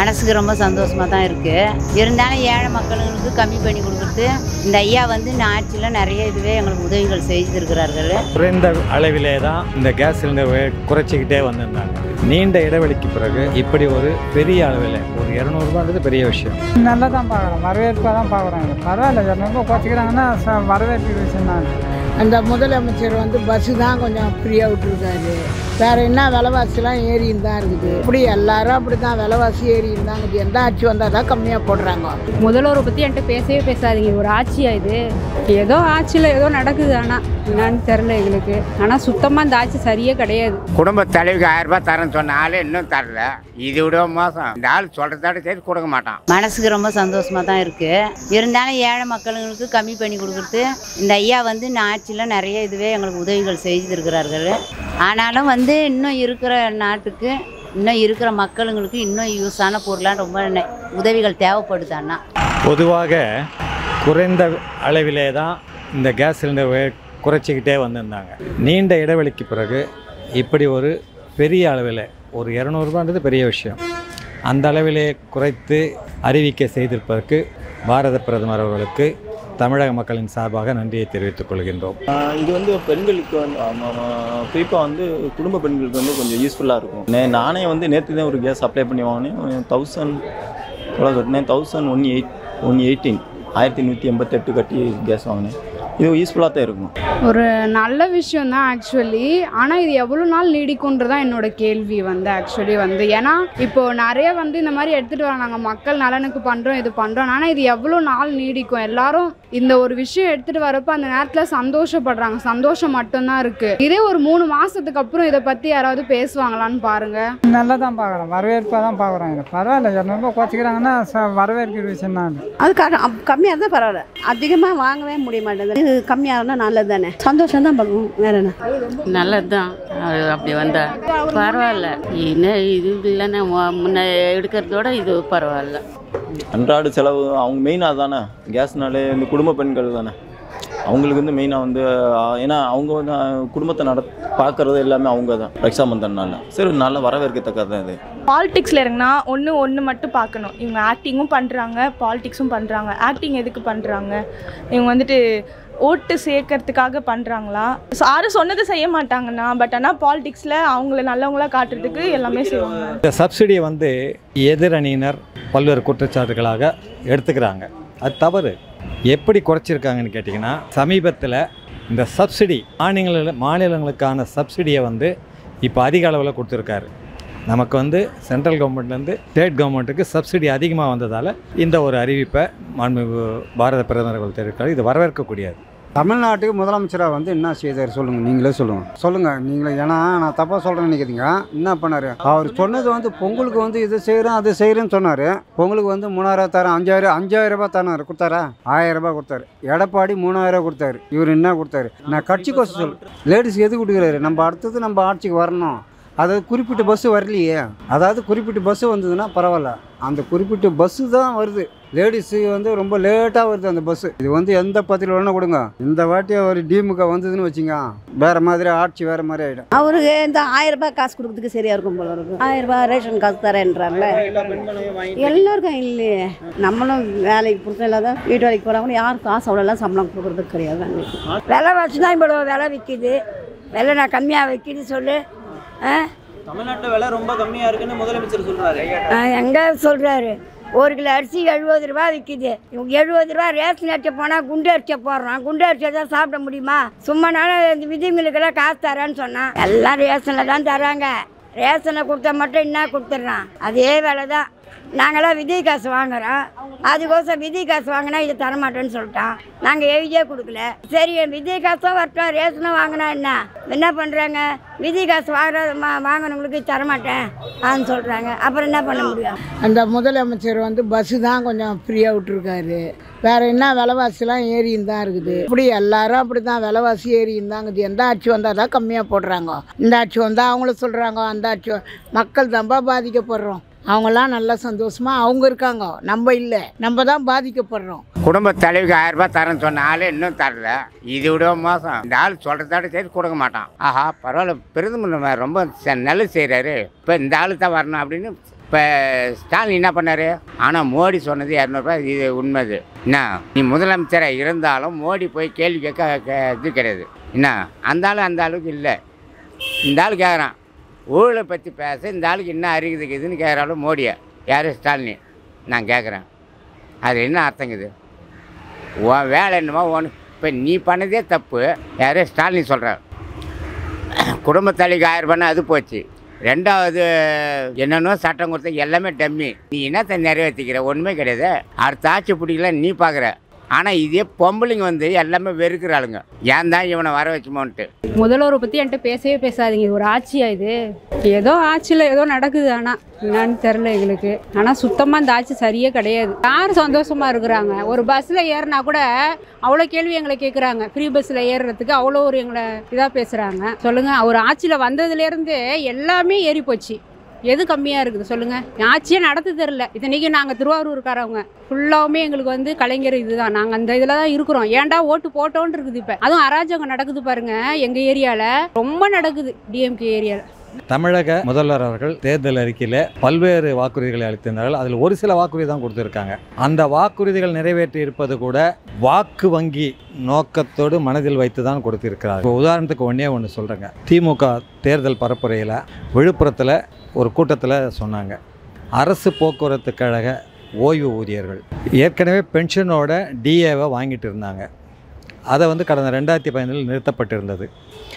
மனசுக்கு ரொம்ப சந்தோஷமாக தான் இருக்குது இருந்தாலும் ஏழை மக்களுங்களுக்கு கம்மி பண்ணி கொடுக்குறது இந்த ஐயா வந்து இந்த ஆட்சியில் நிறைய இதுவே எங்களுக்கு உதவிகள் செய்திருக்கிறார்கள் குறைந்த அளவிலே தான் இந்த கேஸ் சிலிண்டரை குறைச்சிக்கிட்டே வந்திருந்தாங்க நீண்ட இடைவெளிக்கு பிறகு இப்படி ஒரு பெரிய அளவில் ஒரு இரநூறுபான்றது பெரிய விஷயம் நல்லா தான் பார்க்குறோம் வரவேற்பாக தான் பார்க்குறாங்க பரவாயில்ல ரொம்ப குறைச்சிக்கிறாங்கன்னா ச- வரவேற்கிற விஷயம் தான் அந்த முதலமைச்சர் வந்து பஸ்ஸு தான் கொஞ்சம் ஃப்ரீயாக விட்டுருக்காரு வேற என்ன விலைவாசிலாம் ஏறின்னு தான் இருக்குது இப்படி எல்லாரும் அப்படி தான் விலைவாசி ஏறி இருந்தாங்க எந்த ஆட்சி வந்தால் தான் கம்மியாக போடுறாங்க முதல்வரை பற்றி என்கிட்ட பேசவே பேசாதீங்க ஒரு ஆட்சியா இது ஏதோ ஆட்சியில் ஏதோ நடக்குது ஆனால் என்னன்னு தெரில எங்களுக்கு ஆனால் சுத்தமாக இந்த ஆட்சி சரியே கிடையாது குடும்ப தலைவிக்கு ஆயிரம் ரூபாய் தரேன்னு சொன்ன ஆளு இன்னும் தரல இது விட மோசம் இந்த ஆள் சொல்றதோட சரி கொடுக்க மாட்டான் மனசுக்கு ரொம்ப சந்தோஷமாக தான் இருக்குது இருந்தாலும் ஏழை மக்களுங்களுக்கு கம்மி பண்ணி கொடுக்குறது இந்த ஐயா வந்து இந்த ஆட்சியில் நிறைய இதுவே எங்களுக்கு உதவிகள் செய்திருக்கிறார்கள் ஆனாலும் வந்து இன்னும் இருக்கிற நாட்டுக்கு இன்னும் இருக்கிற மக்களுங்களுக்கு இன்னும் யூஸான பொருளாக ரொம்ப நெ- உதவிகள் தேவைப்படுது அண்ணா பொதுவாக குறைந்த அளவிலே தான் இந்த கேஸ் சிலிண்டரை குறைச்சிக்கிட்டே வந்திருந்தாங்க நீண்ட இடைவெளிக்கு பிறகு இப்படி ஒரு பெரிய அளவில் ஒரு இரநூறுபான்றது பெரிய விஷயம் அந்த அளவிலே குறைத்து அறிவிக்க செய்திருப்பதற்கு பாரத பிரதமர் அவர்களுக்கு தமிழக மக்களின் சார்பாக நன்றியை தெரிவித்துக் கொள்கின்றோம் ஆஹ் இது வந்து பெண்களுக்கு வந்து குறிப்பாக வந்து குடும்ப பெண்களுக்கு வந்து கொஞ்சம் யூஸ்ஃபுல்லாக இருக்கும் நே நானே வந்து நேற்று தான் ஒரு கேஸ் அப்ளை பண்ணி வாங்கினேன் தௌசண்ட் எவ்வளோ கட்டினேன் thousand one eight one eighteen ஆயிரத்தி நூற்றி எண்பத்தெட்டு கட்டி கேஸ் வாங்கினேன் இது யூஸ்ஃபுல்லாக தான் இருக்கும் ஒரு நல்ல விஷயம் தான் ஆக்சுவலி ஆனால் இது எவ்வளோ நாள் நீடிக்கும்ன்றது தான் என்னோட கேள்வி வந்து ஆக்சுவலி வந்து ஏன்னா இப்போ நிறைய வந்து இந்த மாதிரி எடுத்துகிட்டு வராங்க நாங்கள் மக்கள் நலனுக்கு பண்ணுறோம் இது பண்ணுறோம் ஆனால் இது எவ்வளோ நாள் நீடிக்கும் எல்லாரும் இந்த ஒரு விஷயம் எடுத்துகிட்டு வரப்போ அந்த நேரத்தில் சந்தோஷப்படுறாங்க சந்தோஷம் மட்டும்தான் இருக்குது இதே ஒரு மூணு மாதத்துக்கு அப்புறம் இதை பற்றி யாராவது பேசுவாங்களான்னு பாருங்கள் நல்லா தான் பார்க்குறோம் வரவேற்பாக தான் பார்க்குறாங்க பரவாயில்ல ரொம்ப குறைச்சிக்கிறாங்கன்னா ச- வரவேற்கிற விஷயம் தான் அது கம்மியாக இருந்தால் பரவாயில்ல அதிகமாக வாங்கவே முடிய மாட்டேங்குது இது கம்மியாக இருந்தால் நல்லது தானே சந்தோஷம் தான் பண்ணுவோம் வேற என்ன நல்லது தான் அப்படி வந்தா பரவாயில்ல இன்னும் இது இல்லைன்னா முன்ன எடுக்கிறதோட இது பரவாயில்ல அன்றாட செலவு அவங்க மெயினாக தானே கேஸ்னாலே இந்த குடும்ப பெண்கள் தானே அவங்களுக்கு வந்து மெயினாக வந்து ஆஹ், ஏன்னா அவங்க வந்து ஆஹ், குடும்பத்தை நட பார்க்குறது எல்லாமே அவங்க தான் ரக்ஷாபந்தன்னால சரி நல்ல வரவேற்கத்தக்கது தான் இது பாலிடிக்ஸில் இறங்கினா ஒன்று ஒன்று மட்டும் பார்க்கணும் இவங்க ஆக்டிங்கும் பண்ணுறாங்க பாலிடிக்ஸும் பண்ணுறாங்க ஆக்டிங் எதுக்கு பண்ணுறாங்க இவங்க வந்துட்டு ஓட்டு சேர்க்கறதுக்காக பண்ணுறாங்களா யாரும் சொன்னது செய்ய மாட்டாங்கண்ணா பட் ஆனால் பாலிடிக்ஸில் அவங்கள நல்லவங்களா காட்டுறதுக்கு எல்லாமே செய்வாங்க இந்த சப்சிடியை வந்து எதிரணியினர் பல்வேறு குற்றச்சாட்டுகளாக எடுத்துக்கிறாங்க அது தவறு எப்படி குறைச்சிருக்காங்கன்னு கேட்டிங்கன்னா சமீபத்தில் இந்த சப்சிடி மாநில மாநிலங்களுக்கான சப்சிடியை வந்து இப்போ அதிக அளவில் கொடுத்துருக்காரு நமக்கு வந்து சென்ட்ரல் கவர்மெண்ட்லேருந்து ஸ்டேட் கவர்மெண்ட்டுக்கு சப்சிடி அதிகமாக வந்ததால் இந்த ஒரு அறிவிப்பை மாண்புமிகு பாரத பிரதமர் அவர்கள் தெரிவித்தார் இது வரவேற்கக்கூடியது தமிழ்நாட்டுக்கு முதலமைச்சராக வந்து என்ன செய்தார் சொல்லுங்கள் நீங்களே சொல்லுங்கள் சொல்லுங்கள் நீங்களே ஏன்னா நான் தப்பாக சொல்கிறேன்னு நினைக்கிறீங்க என்ன பண்ணார் அவர் சொன்னது வந்து பொங்கலுக்கு வந்து இது செய்கிறோம் அது செய்கிறேன்னு சொன்னார் பொங்கலுக்கு வந்து மூணாயிரம் தரேன் அஞ்சாயிரம் அஞ்சாயிரம் ரூபாய் தராரு கொடுத்தாரா ஆயிரம் ரூபாய் கொடுத்தாரு எடப்பாடி மூணாயிரம் ரூபாய் கொடுத்தாரு இவர் என்ன கொடுத்தாரு நான் கட்சி கோசம் சொல் லேடிஸ் எது கொடுக்குறாரு நம்ம அடுத்தது நம்ம ஆட்சிக்கு வரணும் அதாவது குறிப்பிட்ட பஸ்ஸு வரலையே அதாவது குறிப்பிட்ட பஸ்ஸு வந்ததுன்னா பரவாயில்ல அந்த குறிப்பிட்ட பஸ்ஸு தான் வருது லேடிஸு வந்து ரொம்ப லேட்டாக வருது அந்த பஸ்ஸு இது வந்து எந்த பத்திரில் வேணால் கொடுங்க இந்த வாட்டி ஒரு டிமுக வந்ததுன்னு வச்சுங்க வேறு மாதிரி ஆட்சி வேறு மாதிரி ஆகிடும் அவருக்கு இந்த ஆயிரம் ரூபாய் காசு கொடுக்கறதுக்கு சரியா இருக்கும் போல இருக்கும் ஆயிரம் ரூபாய் ரேஷன் காசு தரேன்றாங்களே எல்லாருக்கும் இல்லையே நம்மளும் வேலைக்கு பிடிச்ச இல்லாத வீட்டு வேலைக்கு போகிறவங்க யாரும் காசு அவ்வளோலாம் சம்பளம் கொடுக்கறதுக்கு கிடையாது விலைவாசி தான் இவ்வளோ விலை விற்கிது விலை நான் கம்மியாக விற்கிது சொல்லு ஆ தமிழ்நாட்டில் விலை ரொம்ப கம்மியாக இருக்குன்னு முதலமைச்சர் சொல்கிறாரு எங்கே சொல்கிறாரு ஒரு கிலோ அரிசி எழுபது ரூபா விற்கிது எழுபது ரூபா ரேஷன் அரிசி போனால் குண்டு அரிசியை போடுறான் குண்டு அரிசியை தான் சாப்பிட முடியுமா சும்மா நானும் இந்த விதிங்களுக்கெல்லாம் காசு தரேன்னு சொன்னான் எல்லாம் ரேஷனில் தான் தராங்க ரேஷனை கொடுத்தா மட்டும் என்ன கொடுத்துட்றான் அதே வேலை தான் நாங்களாம் விதி காசு வாங்குறோம் அதுக்கோசம் விதி காசு வாங்கினா இது தரமாட்டேன்னு சொல்லிட்டான் நாங்கள் எழுதியே கொடுக்கல சரி விதி காசும் வரட்டும் ரேஷனும் வாங்கினா என்ன என்ன பண்ணுறாங்க விதி காசு வாங்குற மா- வாங்கினவங்களுக்கு தரமாட்டேன் ஆன்னு சொல்கிறாங்க அப்புறம் என்ன பண்ண முடியும் அந்த முதலமைச்சர் வந்து பஸ்ஸு தான் கொஞ்சம் ஃப்ரீயாக விட்டுருக்காரு வேற என்ன விலைவாசிலாம் ஏறின்னு தான் இருக்குது இப்படி எல்லாரும் அப்படி தான் விலைவாசி ஏறின்னு தான் இருக்குது எந்த ஆட்சி வந்தால் தான் கம்மியாக போடுறாங்க இந்த ஆட்சி வந்தால் அவங்களும் சொல்கிறாங்க அந்த ஆட்சி வ- மக்கள் தான்ப்பா பாதிக்கப்படுறோம் அவங்களாம் நல்லா சந்தோஷமா அவங்க இருக்காங்க நம்ம இல்லை நம்ம தான் பாதிக்கப்படுறோம் குடும்ப தலைவிக்கு ஆயிரம் ரூபாய் தரேன்னு சொன்ன ஆளு இன்னும் தரல இது விட மோசம் இந்த ஆள் சொல்றதோட சரி கொடுக்க மாட்டான் ஆஹா பரவாயில்ல பிரதமர் நம்ம ரொம்ப ச- நல்லது செய்கிறாரு இப்போ இந்த ஆளு தான் வரணும் அப்படின்னு இப்போ ஸ்டாலின் என்ன பண்ணார் ஆனால் மோடி சொன்னது இரநூறுபா இது உண்மைது என்ன நீ முதலமைச்சராக இருந்தாலும் மோடி போய் கேள்வி கேட்க கே- இது கிடையாது என்ன அந்த ஆளு அந்த அளவுக்கு இல்லை இந்த ஆள் கேட்குறான் ஊழலை பற்றி பேச இந்த ஆளுக்கு என்ன அறிகுதுக்குதுன்னு கேட்குறாலும் மோடியை யார் ஸ்டாலின் நான் கேட்குறேன் அது என்ன அர்த்தங்குது உன் வேலை என்னமோ ஒன்று இப்போ நீ பண்ணதே தப்பு யாரோ ஸ்டாலின் சொல்கிறார் குடும்பத்தலைக்கு ஆயிரம் ரூபாய்னா அது போச்சு ரெண்டாவது என்னென்னோ சட்டம் கொடுத்த எல்லாமே டம்மி நீ என்னத்தை நிறைவேற்றிக்கிற ஒன்றுமே கிடையாது அடுத்த ஆட்சி பிடிக்கல நீ பார்க்குற ஆனால் இதே பொம்பளைங்க வந்து எல்லாமே வெறுக்கிற ஆளுங்க ஏன் தான் இவனை வர வச்சுமோன்ட்டு முதல்வரை பற்றி என்கிட்ட பேசவே பேசாதீங்க இது ஒரு ஆட்சியா இது ஏதோ ஆட்சியில் ஏதோ நடக்குது ஆனால் என்னன்னு தெரில எங்களுக்கு ஆனால் சுத்தமாக இந்த ஆட்சி சரியே கிடையாது யார் சந்தோஷமாக இருக்கிறாங்க ஒரு பஸ்ஸில் ஏறினா கூட அவ்வளோ கேள்வி எங்களை கேட்குறாங்க ஃப்ரீ பஸ்ஸில் ஏறுறதுக்கு அவ்வளோ ஒரு எங்களை இதாக பேசுகிறாங்க சொல்லுங்கள் அவர் ஆட்சியில் வந்ததுலேருந்து எல்லாமே ஏறி போச்சு எது கம்மியாக இருக்குது சொல்லுங்கள் ஆட்சியே நடத்த தெரில இத்தனைக்கும் நாங்கள் திருவாரூர்காரவங்க ஃபுல்லாவுமே எங்களுக்கு வந்து கலைஞர் இதுதான் நாங்கள் அந்த இதில் தான் இருக்கிறோம் ஏன்டா ஓட்டு போட்டோன்னு இருக்குது இப்போ அதுவும் அராஜகம் நடக்குது பாருங்க எங்கள் ஏரியாவில் ரொம்ப நடக்குது டிஎம்கே ஏரியாவில் தமிழக முதல்வர் அவர்கள் தேர்தல் அறிக்கையில் பல்வேறு வாக்குறுதிகளை அளித்திருந்தார்கள் அதில் ஒரு சில வாக்குறுதி தான் கொடுத்துருக்காங்க அந்த வாக்குறுதிகள் நிறைவேற்றி இருப்பது கூட வாக்கு வங்கி நோக்கத்தோடு மனதில் வைத்து தான் கொடுத்திருக்கிறார் இப்போ உதாரணத்துக்கு ஒன்றே ஒன்று சொல்கிறேங்க திமுக தேர்தல் பரப்புரையில் விழுப்புரத்தில் ஒரு கூட்டத்தில் சொன்னாங்க அரசு போக்குவரத்து கழக ஓய்வு ஊதியர்கள் ஏற்கனவே பென்ஷனோட டிஏவை வாங்கிட்டு இருந்தாங்க அதை வந்து கடந்த ரெண்டாயிரத்தி பதினேழில் நிறுத்தப்பட்டிருந்தது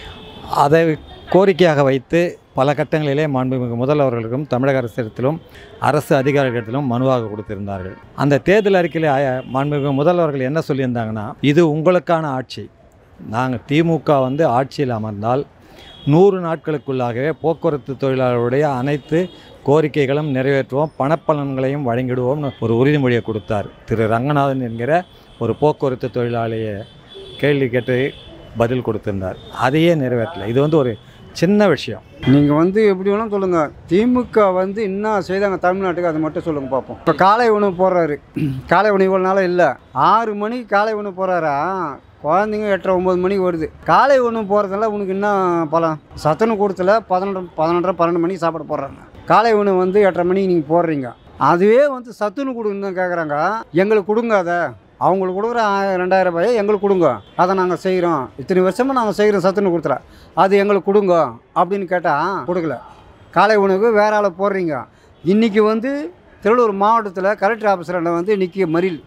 அதை கோரிக்கையாக வைத்து பல கட்டங்களிலே மாண்புமிகு முதல்வர்களுக்கும் தமிழக அரசிடத்திலும் அரசு அதிகாரிகளிடத்திலும் மனுவாக கொடுத்திருந்தார்கள் அந்த தேர்தல் அறிக்கையில் ஆய- மாண்புமிகு முதல்வர்கள் என்ன சொல்லியிருந்தாங்கன்னா இது உங்களுக்கான ஆட்சி நாங்கள் திமுக வந்து ஆட்சியில் அமர்ந்தால் நூறு நாட்களுக்குள்ளாகவே போக்குவரத்து தொழிலாளருடைய அனைத்து கோரிக்கைகளும் நிறைவேற்றுவோம் பணப்பலன்களையும் வழங்கிடுவோம்னு ஒரு உறுதிமொழியை கொடுத்தார் திரு ரங்கநாதன் என்கிற ஒரு போக்குவரத்து தொழிலாளியை கேள்வி கேட்டு பதில் கொடுத்திருந்தார் அதையே நிறைவேற்றல இது வந்து ஒரு சின்ன விஷயம் நீங்கள் வந்து எப்படி வேணாலும் சொல்லுங்கள் திமுக வந்து என்ன செய்தாங்க தமிழ்நாட்டுக்கு அதை மட்டும் சொல்லுங்கள் பார்ப்போம் இப்போ காலை உணவு போடுறாரு காலை உணவு இவ்வளோ நாளாக இல்லை ஆறு மணிக்கு காலை உணவு போடுறாரா குழந்தைங்க எட்டரை ஒம்பது மணிக்கு வருது காலை உணவு போகிறதுல உனக்கு என்ன பலம் சத்துணவு கொடுத்துல பதினொன்று பதினொன்றரை பன்னெண்டு மணிக்கு சாப்பாடு போடுறாங்க காலை உணவு வந்து எட்டரை மணிக்கு நீங்கள் போடுறீங்க அதுவே வந்து சத்துணவு கொடுன்னு தான் கேட்குறாங்க எங்களுக்கு கொடுங்க அதை அவங்களுக்கு கொடுக்குற ஆயிரம் ரெண்டாயிரம் ரூபாயை எங்களுக்கு கொடுங்க அதை நாங்கள் செய்கிறோம் இத்தனை வருஷமாக நாங்கள் செய்கிறோம் சத்துணவு கொடுத்துற அது எங்களுக்கு கொடுங்க அப்படின்னு கேட்டால் கொடுக்கல காலை உணவு வேற ஆளை போடுறீங்க இன்றைக்கி வந்து திருவள்ளூர் மாவட்டத்தில் கலெக்டர் ஆஃபீஸரில் வந்து இன்றைக்கி மறியல்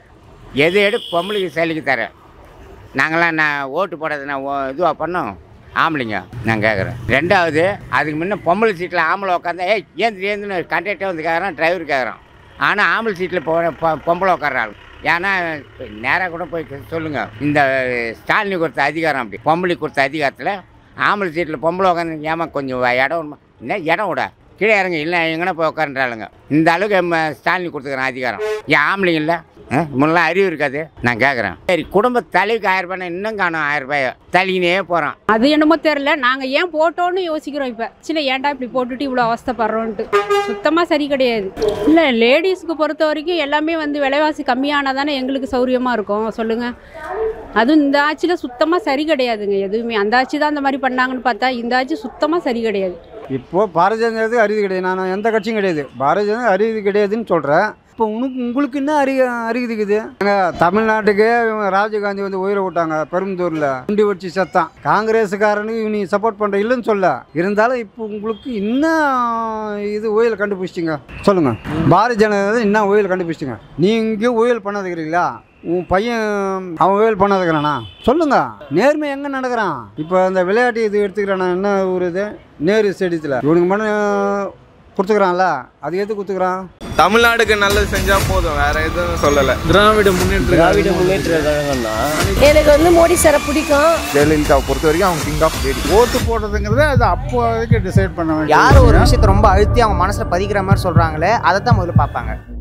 எது எடு பொம்பளைக்கு சேலைக்கு தரேன் நாங்களாம் நான் ஓட்டு போடுறது நான் இதுவாக பண்ணோம் ஆம்பளைங்க நான் கேட்குறேன் ரெண்டாவது அதுக்கு முன்ன பொம்பளை சீட்டில் ஆம்பளை உட்காந்தா ஏய் ஏந்திரி ஏந்தின்னு கண்டக்டர் வந்து கேட்குறான் டிரைவர் கேட்குறான் ஆனால் ஆம்பளை சீட்டில் போ பொ- பொம்பளை உட்கார்றாள் ஏன்னா நேராக கூட போய் சொல்லுங்கள் இந்த ஸ்டாலின் கொடுத்த அதிகாரம் அப்படி பொம்பளைக்கு கொடுத்த அதிகாரத்தில் ஆம்பளை சீட்டில் பொம்பளை உட்காந்து ஏமா கொஞ்சம் இடம் விடுமா? என்ன இடம் விட கீழே இறங்க இல்லை எங்கன்னா போய் உட்காந்துறாளுங்க இந்த அளவுக்கு நம்ம ஸ்டாலின் கொடுத்துக்கிறேன் அதிகாரம் ஏன் ஆம்பளைங்க இல்லை முன்னெல்லாம் அறிவு இருக்காது நான் கேட்குறேன் சரி குடும்ப தலைக்கு ஆயிரம் ரூபாய் இன்னும் காணும் ஆயிரம் ரூபாய் தள்ளினே போகிறான் அது என்னமோ தெரில நாங்கள் ஏன் போட்டோன்னு யோசிக்கிறோம் இப்போ சின்ன ஏன்டா இப்படி போட்டுட்டு இவ்வளோ அவஸ்தைப்படுறோன்ட்டு சுத்தமாக சரி கிடையாது இல்லை லேடிஸ்க்கு பொறுத்த வரைக்கும் எல்லாமே வந்து விலைவாசி கம்மியானால் தானே எங்களுக்கு சௌரியமாக இருக்கும் சொல்லுங்கள் அதுவும் இந்த ஆட்சியில் சுத்தமாக சரி கிடையாதுங்க எதுவுமே அந்த ஆட்சி தான் அந்த மாதிரி பண்ணாங்கன்னு பார்த்தா இந்த ஆட்சி சுத்தமாக சரி கிடையாது இப்போது பாரதிய ஜனதாவுக்கு அறிவு கிடையாது நான் எந்த கட்சியும் கிடையாது பாரதிய ஜனதா அறிவு கிடையாதுன்னு சொல்கிறேன் இப்போ உனக்கு உங்களுக்கு என்ன அறி அறிகுது இருக்குது அங்கே தமிழ்நாட்டுக்கே இவங்க ராஜீவ்காந்தி வந்து உயிரை விட்டாங்க பெரும்புதூரில் குண்டி வச்சு செத்தான் காங்கிரஸுக்காரனுக்கு நீ சப்போர்ட் பண்ணுற இல்லைன்னு சொல்ல இருந்தாலும் இப்போ உங்களுக்கு என்ன இது உயிர் கண்டுபிடிச்சிட்டிங்க சொல்லுங்கள் பாரதிய ஜனதா என்ன உயிர் கண்டுபிடிச்சிட்டிங்க நீங்கள் உயிர் பண்ணதுக்கிறீங்களா உன் பையன் அவன் உயிர் பண்ணதுக்கிறானா சொல்லுங்க நேர்மை எங்கே நடக்கிறான் இப்போ இந்த விளையாட்டு இது எடுத்துக்கிறானா என்ன ஒரு இது நேரு ஸ்டேடியத்தில் இவனுக்கு மட்டும் கொடுத்துக்கிறான்ல அது எது கொடுத்துக்கிறான் தமிழ்நாடுக்கு நல்லது செஞ்சா போதும் வேற எதுவும் சொல்லல திராவிட முன்னேற்ற திராவிட முன்னேற்ற கழகம்னா எனக்கு வந்து மோடி சாரை பிடிக்கும் ஜெயலலிதாவை பொறுத்த வரைக்கும் அவங்க கிங் ஆஃப் லேடி ஓட்டு போடுறதுங்கிறது அது அப்போதைக்கு டிசைட் பண்ண வேண்டியது யார் ஒரு விஷயத்தை ரொம்ப அழுத்தி அவங்க மனசுல பதிக்கிற மாதிரி சொல்றாங்களே அதை தான் முதல்ல பார்ப்பாங்க